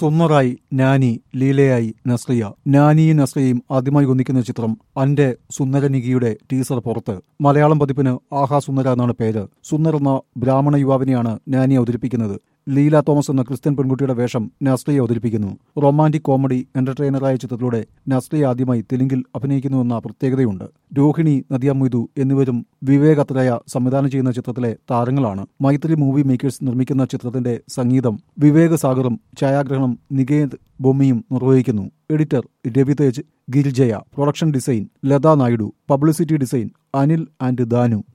സുന്ദറായി നാനി ലീലയായി നസ്രിയ നാനിയും നസ്രിയയും ആദ്യമായി ഒന്നിക്കുന്ന ചിത്രം അന്റെ സുന്ദരനികിയുടെ ടീസർ പുറത്ത് മലയാളം പതിപ്പിന് ആഹാ സുന്ദര എന്നാണ് പേര് സുന്ദർ എന്ന ബ്രാഹ്മണ യുവാവിനെയാണ് നാനി അവതരിപ്പിക്കുന്നത് ലീല തോമസ് എന്ന ക്രിസ്ത്യൻ പെൺകുട്ടിയുടെ വേഷം നസ്രിയ അവതരിപ്പിക്കുന്നു റൊമാന്റിക് കോമഡി എന്റർടൈനറായ ചിത്രത്തിലൂടെ നസ്രിയ ആദ്യമായി തെലുങ്കിൽ അഭിനയിക്കുന്നുവെന്ന പ്രത്യേകതയുണ്ട് രോഹിണി നദിയ മൊയ്തു എന്നിവരും വിവേക് അത്രയ സംവിധാനം ചെയ്യുന്ന ചിത്രത്തിലെ താരങ്ങളാണ് മൈത്രി മൂവി മേക്കേഴ്സ് നിർമ്മിക്കുന്ന ചിത്രത്തിന്റെ സംഗീതം വിവേക് സാഗറും ഛായാഗ്രഹണം നികേത് ബൊമ്മിയും നിർവഹിക്കുന്നു എഡിറ്റർ രവിതേജ് ഗിരിജയ production design Latha Naidu publicity design Anil and ദാനു